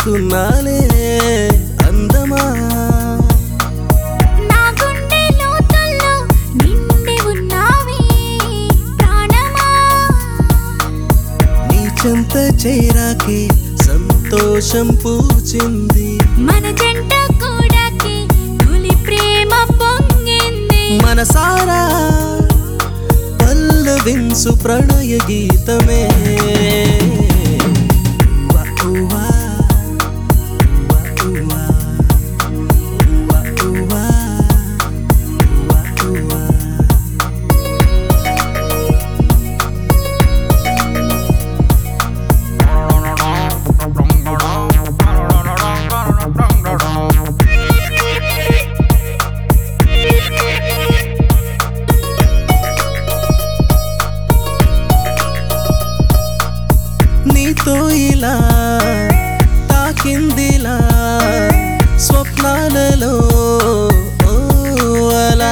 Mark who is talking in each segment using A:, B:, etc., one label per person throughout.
A: దాచుకున్నాలే అందమా
B: నా గుండె లోతుల్లో నిండి ఉన్నావే ప్రాణమా
A: నీ చెంత చేరాకే సంతోషం పూచింది
B: మన జంట కూడాకి తొలి ప్రేమ పొంగింది
A: మనసారా పల్లవింసు ప్రణయ గీతమే ఉవ్వ ఉవ్వ, ఉవ్వ ఉవ్వ, ఉవ్వ ఉవ్వ, ఉవ్వ ఉవ్వ. నీతో ఇలా తాకిందిలా స్వప్నాలలో ఓ అలా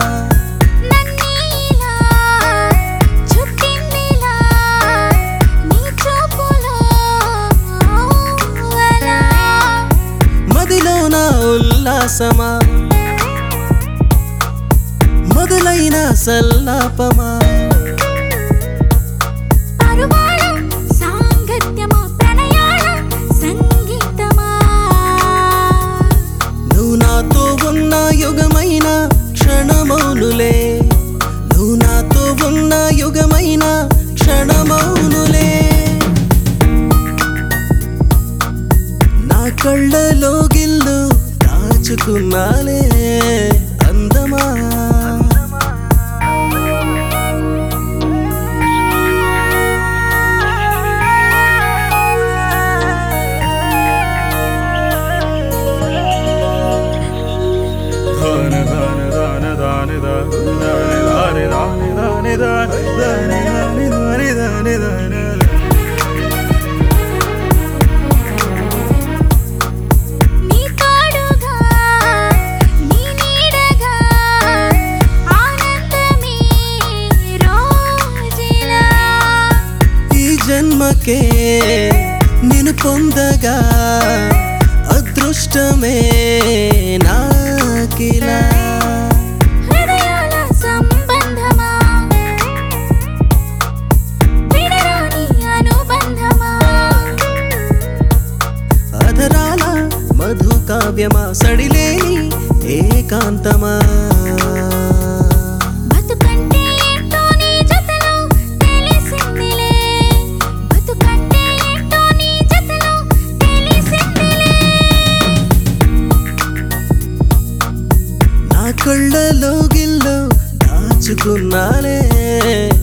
B: నన్నీలా చుట్టిందిలా నీ చూపులో అలా
A: మదిలో నా ఉల్లాసమా మొదలైన సల్లాపమా
B: పరువాల సాంగత్యమా ప్రణయాల సంగీతమా
A: నువ్వు నాతో ఉన్న యుగమైన క్షణమౌనులే నువ్వు నాతో ఉన్న యుగమైన క్షణమౌనులే నా కళ్ళలో గిల్లు దాచుకున్నాలే అందమా
B: నీ తోడుగా నీ నీడగా ఆనందమే రోజులా
A: ఈ జన్మకే నిన్ను పొందగా అదృష్టమే నాకిలా
B: హృదయాల సంబంధమా విడరాని అనుబంధమా
A: అధరాల మధు కావ్యమా సడిలేని ఏకాంతమా
B: బతుకంటే ఏంటో నీ జతలో తెలిసిందిలే బతుకంటే ఏంటో నీ జతలో తెలిసిందిలే
A: నా కళ్ళలో గిల్లో దాచుకున్నాలే